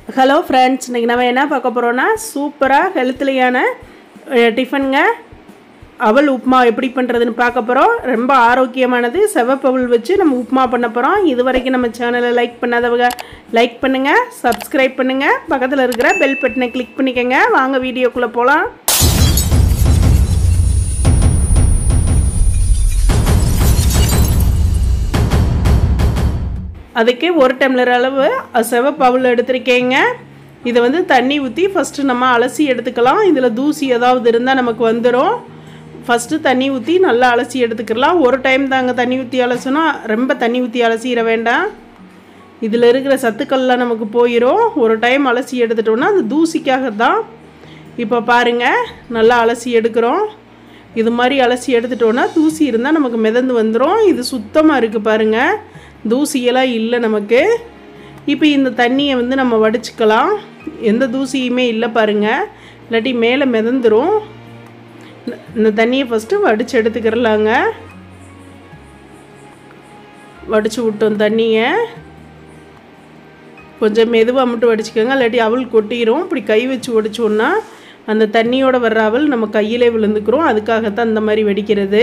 hello friends இன்றைக்கி நம்ம என்ன பார்க்க போகிறோன்னா சூப்பராக ஹெல்த்லியான டிஃபனுங்க அவல் உப்புமா எப்படி பண்ணுறதுன்னு பார்க்க போகிறோம் ரொம்ப ஆரோக்கியமானது செவப்பவுல் வச்சு நம்ம உப்புமா பண்ண போகிறோம் இது வரைக்கும் நம்ம சேனலை லைக் பண்ணாதவங்க லைக் பண்ணுங்கள் சப்ஸ்கிரைப் பண்ணுங்கள் பக்கத்தில் இருக்கிற பெல் பட்டனை கிளிக் பண்ணிக்கோங்க வாங்க வீடியோக்குள்ளே போகலாம் அதுக்கு ஒரு டம்ளர் அளவு செவப்பவுல் எடுத்திருக்கேங்க இதை வந்து தண்ணி ஊற்றி ஃபஸ்ட்டு நம்ம அலசி எடுத்துக்கலாம் இதில் தூசி ஏதாவது இருந்தால் நமக்கு வந்துடும் ஃபஸ்ட்டு தண்ணி ஊற்றி நல்லா அலசி எடுத்துக்கலாம் ஒரு டைம் தாங்க தண்ணி ஊற்றி அலசணும் ரொம்ப தண்ணி ஊற்றி அலசிட வேண்டாம் இதில் இருக்கிற சத்துக்கள்லாம் நமக்கு போயிடும் ஒரு டைம் அலசி எடுத்துட்டோம்னா அது தூசிக்காக தான் இப்போ பாருங்கள் நல்லா அலசி எடுக்கிறோம் இது மாதிரி அலசி எடுத்துட்டோன்னா தூசி இருந்தால் நமக்கு மிதந்து வந்துடும் இது சுத்தமாக இருக்குது பாருங்கள் தூசியெல்லாம் இல்லை நமக்கு இப்போ இந்த தண்ணியை வந்து நம்ம வடிச்சுக்கலாம் எந்த தூசியுமே இல்லை பாருங்கள் இல்லாட்டி மேலே மிதந்துடும் இந்த தண்ணியை ஃபஸ்ட்டு வடித்து எடுத்துக்கிறலாங்க வடித்து விட்டோம் தண்ணியை கொஞ்சம் மெதுவாக மட்டும் வடிச்சுக்கோங்க இல்லாட்டி அவள் கொட்டிடும் இப்படி கை வச்சு ஒடிச்சோன்னா அந்த தண்ணியோட வர்ற அவள் நம்ம கையிலே விழுந்துக்கிறோம் அதுக்காகத்தான் இந்த மாதிரி வெடிக்கிறது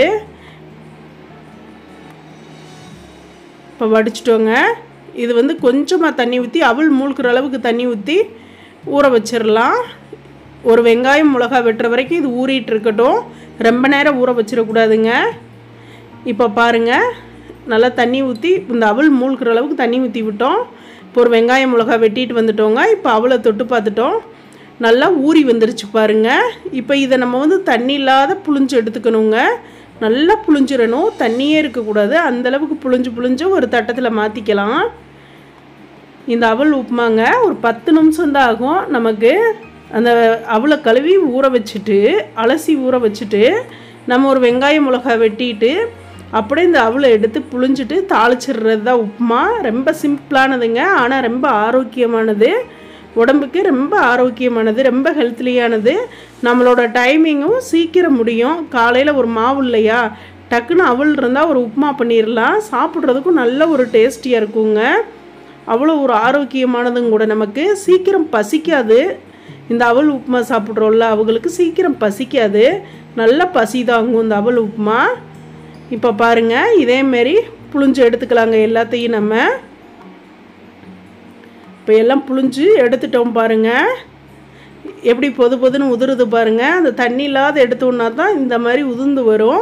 இப்போ வடிச்சிட்டோங்க இது வந்து கொஞ்சமாக தண்ணி ஊற்றி அவள் மூழ்கிற அளவுக்கு தண்ணி ஊற்றி ஊற வச்சிடலாம் ஒரு வெங்காயம் மிளகா வெட்டுற வரைக்கும் இது ஊறிட்டு இருக்கட்டும் ரொம்ப நேரம் ஊற வச்சிடக்கூடாதுங்க இப்போ பாருங்கள் நல்லா தண்ணி ஊற்றி இந்த அவள் மூழ்கிற அளவுக்கு தண்ணி ஊற்றி விட்டோம் இப்போ ஒரு வெங்காயம் மிளகா வெட்டிட்டு வந்துட்டோங்க இப்போ அவளை தொட்டு பார்த்துட்டோம் நல்லா ஊறி வந்துருச்சு பாருங்கள் இப்போ இதை நம்ம வந்து தண்ணி இல்லாத புளிஞ்சு எடுத்துக்கணுங்க நல்லா புளிஞ்சிடணும் தண்ணியே இருக்கக்கூடாது அந்தளவுக்கு புளிஞ்சு புளிஞ்சு ஒரு தட்டத்தில் மாற்றிக்கலாம் இந்த அவல் உப்புமாங்க ஒரு பத்து நிமிஷம் தான் ஆகும் நமக்கு அந்த அவளை கழுவி ஊற வச்சுட்டு அலசி ஊற வச்சுட்டு நம்ம ஒரு வெங்காயம் மிளகா வெட்டிட்டு அப்படியே இந்த அவளை எடுத்து புளிஞ்சிட்டு தாளிச்சிடுறது தான் உப்புமா ரொம்ப சிம்பிளானதுங்க ஆனால் ரொம்ப ஆரோக்கியமானது உடம்புக்கு ரொம்ப ஆரோக்கியமானது ரொம்ப ஹெல்த்லியானது நம்மளோட டைமிங்கும் சீக்கிரம் முடியும் காலையில் ஒரு மாவு இல்லையா டக்குன்னு அவள் இருந்தால் ஒரு உப்புமா பண்ணிடலாம் சாப்பிட்றதுக்கும் நல்ல ஒரு டேஸ்டியாக இருக்குங்க அவ்வளோ ஒரு ஆரோக்கியமானதும் கூட நமக்கு சீக்கிரம் பசிக்காது இந்த அவல் உப்புமா சாப்பிட்றோம்ல அவங்களுக்கு சீக்கிரம் பசிக்காது நல்ல பசி தாங்கும் இந்த அவல் உப்புமா இப்போ பாருங்கள் இதேமாரி புளிஞ்சு எடுத்துக்கலாங்க எல்லாத்தையும் நம்ம இப்போ எல்லாம் புளிஞ்சு எடுத்துட்டோம் பாருங்கள் எப்படி பொது பொதுன்னு உதிருது பாருங்கள் அந்த தண்ணி இல்லாத எடுத்தோன்னா தான் இந்த மாதிரி உதிர்ந்து வரும்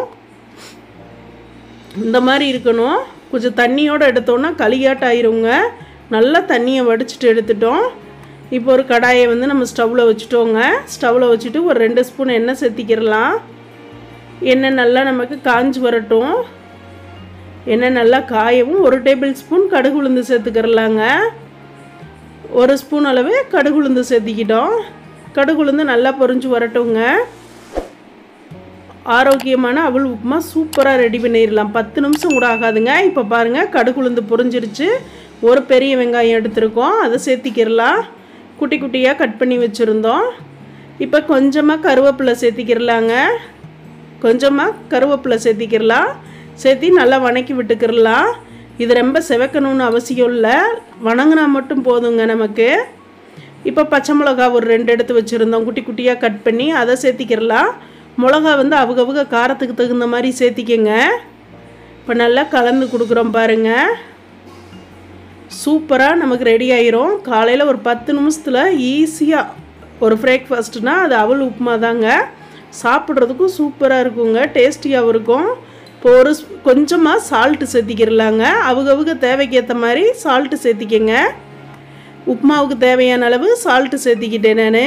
இந்த மாதிரி இருக்கணும் கொஞ்சம் தண்ணியோடு எடுத்தோன்னா களியாட்ட ஆயிருங்க நல்லா தண்ணியை வடிச்சிட்டு எடுத்துட்டோம் இப்போ ஒரு கடாயை வந்து நம்ம ஸ்டவ்வில் வச்சுட்டோங்க ஸ்டவ்வில் வச்சுட்டு ஒரு ரெண்டு ஸ்பூன் எண்ணெய் சேர்த்திக்கிறலாம் எண்ணெய் நல்லா நமக்கு காஞ்சி வரட்டும் எண்ணெய் நல்லா காயவும் ஒரு டேபிள் ஸ்பூன் கடுகு உளுந்து சேர்த்துக்கிறலாங்க ஒரு ஸ்பூன் அளவு கடுகு உளுந்து சேர்த்திக்கிட்டோம் கடுகு உளுந்து நல்லா பொரிஞ்சு வரட்டுங்க ஆரோக்கியமான அவள் உப்புமா சூப்பராக ரெடி பண்ணிடலாம் பத்து நிமிஷம் கூட ஆகாதுங்க இப்போ பாருங்கள் கடுகு உளுந்து பொரிஞ்சிருச்சு ஒரு பெரிய வெங்காயம் எடுத்திருக்கோம் அதை சேர்த்திக்கிடலாம் குட்டி குட்டியாக கட் பண்ணி வச்சுருந்தோம் இப்போ கொஞ்சமாக கருவேப்பிலை சேர்த்திக்கிடலாங்க கொஞ்சமாக கருவேப்பிலை சேர்த்திக்கிடலாம் சேர்த்தி நல்லா வணக்கி விட்டுக்கிடலாம் இது ரொம்ப செவக்கணும்னு அவசியம் இல்லை வணங்கினா மட்டும் போதுங்க நமக்கு இப்போ பச்சை மிளகா ஒரு ரெண்டு எடுத்து வச்சுருந்தோம் குட்டி குட்டியாக கட் பண்ணி அதை சேர்த்திக்கிடலாம் மிளகா வந்து அவகவுக காரத்துக்கு தகுந்த மாதிரி சேர்த்திக்கங்க இப்போ நல்லா கலந்து கொடுக்குறோம் பாருங்கள் சூப்பராக நமக்கு ரெடி ஆயிரும் காலையில் ஒரு பத்து நிமிஷத்தில் ஈஸியாக ஒரு பிரேக்ஃபாஸ்ட்னால் அது அவள் உப்புமா தாங்க சாப்பிட்றதுக்கும் சூப்பராக இருக்குங்க டேஸ்டியாகவும் இருக்கும் இப்போ ஒரு கொஞ்சமாக சால்ட்டு சேர்த்திக்கிறலாங்க அவகவுக தேவைக்கு ஏற்ற மாதிரி சால்ட்டு சேர்த்திக்கங்க உப்புமாவுக்கு தேவையான அளவு சால்ட்டு சேர்த்திக்கிட்டேன் நான்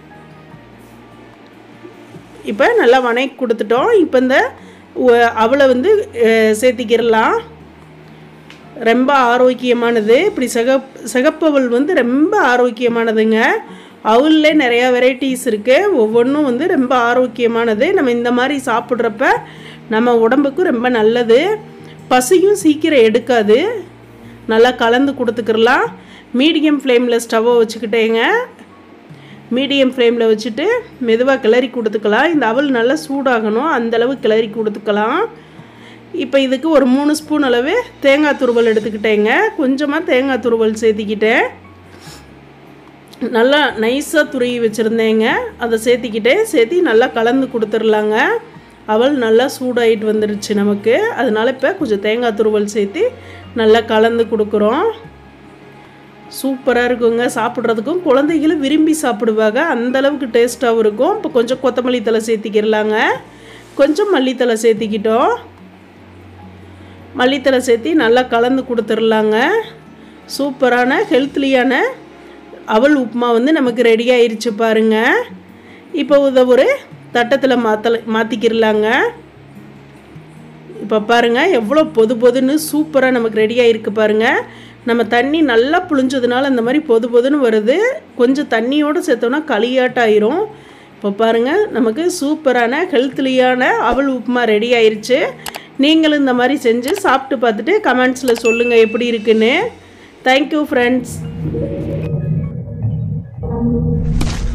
இப்போ நல்லா வணக்கி கொடுத்துட்டோம் இப்போ இந்த அவளை வந்து சேர்த்திக்கிறலாம் ரொம்ப ஆரோக்கியமானது இப்படி சிகப் சிகப்பவள் வந்து ரொம்ப ஆரோக்கியமானதுங்க அவள்லே நிறையா வெரைட்டிஸ் இருக்குது ஒவ்வொன்றும் வந்து ரொம்ப ஆரோக்கியமானது நம்ம இந்த மாதிரி சாப்பிட்றப்ப நம்ம உடம்புக்கும் ரொம்ப நல்லது பசியும் சீக்கிரம் எடுக்காது நல்லா கலந்து கொடுத்துக்கிறலாம் மீடியம் ஃப்ளேமில் ஸ்டவ்வை வச்சுக்கிட்டேங்க மீடியம் ஃப்ளேமில் வச்சுட்டு மெதுவாக கிளறி கொடுத்துக்கலாம் இந்த அவல் நல்லா சூடாகணும் அந்தளவு கிளறி கொடுத்துக்கலாம் இப்போ இதுக்கு ஒரு மூணு ஸ்பூன் அளவு தேங்காய் துருவல் எடுத்துக்கிட்டேங்க கொஞ்சமாக தேங்காய் துருவல் சேர்த்திக்கிட்டேன் நல்லா நைஸாக துருகி வச்சுருந்தேங்க அதை சேர்த்திக்கிட்டே சேர்த்தி நல்லா கலந்து கொடுத்துர்லாங்க அவள் நல்லா சூடாயிட்டு வந்துடுச்சு நமக்கு அதனால இப்போ கொஞ்சம் தேங்காய் துருவல் சேர்த்து நல்லா கலந்து கொடுக்குறோம் சூப்பராக இருக்குங்க சாப்பிட்றதுக்கும் குழந்தைகளும் விரும்பி சாப்பிடுவாங்க அந்த அளவுக்கு டேஸ்ட்டாகவும் இருக்கும் இப்போ கொஞ்சம் கொத்தமல்லி தலை சேர்த்திக்கிடலாங்க கொஞ்சம் மல்லித்தலை சேர்த்திக்கிட்டோம் மல்லித்தலை சேர்த்தி நல்லா கலந்து கொடுத்துர்லாங்க சூப்பரான ஹெல்த்லியான அவல் உப்புமா வந்து நமக்கு ரெடி ஆயிருச்சு பாருங்க இப்போ இதை ஒரு தட்டத்தில் மாற்றல மாற்றிக்கிடலாங்க இப்போ பாருங்கள் எவ்வளோ பொது பொதுன்னு சூப்பராக நமக்கு ரெடி ஆகிருக்கு பாருங்கள் நம்ம தண்ணி நல்லா புழிஞ்சதுனால இந்த மாதிரி பொது பொதுன்னு வருது கொஞ்சம் தண்ணியோடு சேர்த்தோன்னா களியாட்டாயிரும் இப்போ பாருங்கள் நமக்கு சூப்பரான ஹெல்த்லியான அவல் உப்புமா ரெடி ஆயிருச்சு நீங்களும் இந்த மாதிரி செஞ்சு சாப்பிட்டு பார்த்துட்டு கமெண்ட்ஸில் சொல்லுங்கள் எப்படி இருக்குன்னு தேங்க்யூ ஃப்ரெண்ட்ஸ்